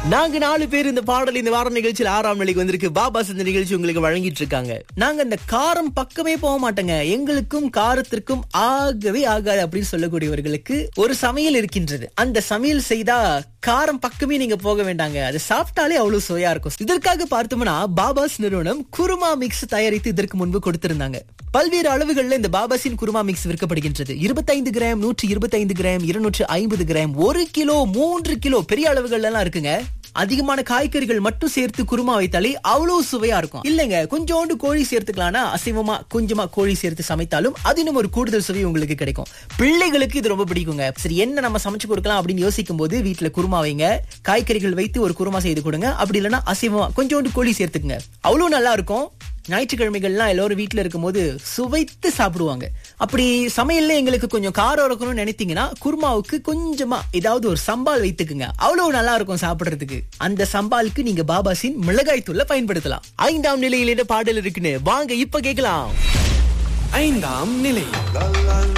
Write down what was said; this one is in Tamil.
நாங்க நாலு பேர் இந்த பாடல் இந்த வார நிகழ்ச்சியில் ஆறாம் நிலைக்கு வந்திருக்கு பாபாஸ் இந்த நிகழ்ச்சி உங்களுக்கு வழங்கிட்டு இருக்காங்க நாங்க இந்த காரம் பக்கமே போக மாட்டோங்க எங்களுக்கும் காரத்திற்கும் ஆகவே ஆகாது அப்படின்னு சொல்லக்கூடியவர்களுக்கு ஒரு சமையல் இருக்கின்றது அந்த சமையல் செய்தா காரம் பக்கமே நீங்க போக வேண்டாங்க அது சாப்பிட்டாலே அவ்வளவு சுவையா இருக்கும் இதற்காக பார்த்தோம்னா பாபாஸ் நிறுவனம் குருமா மிக்ஸ் தயாரித்து இதற்கு முன்பு கொடுத்திருந்தாங்க பல்வேறு அளவுகள்ல இந்த பாபாசின் குருமா மிக்ஸ் விற்கப்படுகின்றது இருபத்தைந்து கிராம் நூற்றி இருபத்தைந்து கிராம் இருநூற்று ஐம்பது கிராம் ஒரு கிலோ மூன்று கிலோ பெரிய அளவுகள்ல எல்லாம் இருக்குங்க அதிகமான காய்கறிகள் மட்டும் சேர்த்து குருமா வைத்தாலே அவ்வளவு சுவையா இருக்கும் இல்லங்க கொஞ்சோண்டு கோழி சேர்த்துக்கலாம்னா அசைவமா கொஞ்சமா கோழி சேர்த்து சமைத்தாலும் அது இன்னும் ஒரு கூடுதல் சுவை உங்களுக்கு கிடைக்கும் பிள்ளைகளுக்கு இது ரொம்ப பிடிக்குங்க சரி என்ன நம்ம சமைச்சு கொடுக்கலாம் அப்படின்னு யோசிக்கும் போது வீட்டுல குருமா வைங்க காய்கறிகள் வைத்து ஒரு குருமா செய்து கொடுங்க அப்படி இல்லைன்னா அசைவமா கொஞ்சோண்டு கோழி சேர்த்துக்குங்க அவ்வளவு நல்லா இருக்கும் ஞாயிற்றுக்கிழமைகள்லாம் எல்லாரும் வீட்ல இருக்கும்போது சுவைத்து சாப்பிடுவாங்க அப்படி சமையல்ல எங்களுக்கு கொஞ்சம் காரம் இருக்கணும்னு நினைத்தீங்கன்னா குருமாவுக்கு கொஞ்சமா ஏதாவது ஒரு சம்பால் வைத்துக்குங்க அவ்வளவு நல்லா இருக்கும் சாப்பிடுறதுக்கு அந்த சம்பாலுக்கு நீங்க பாபாசின் மிளகாய் தூளை பயன்படுத்தலாம் ஐந்தாம் நிலையில பாடல் இருக்குன்னு வாங்க இப்ப கேட்கலாம் ஐந்தாம் நிலை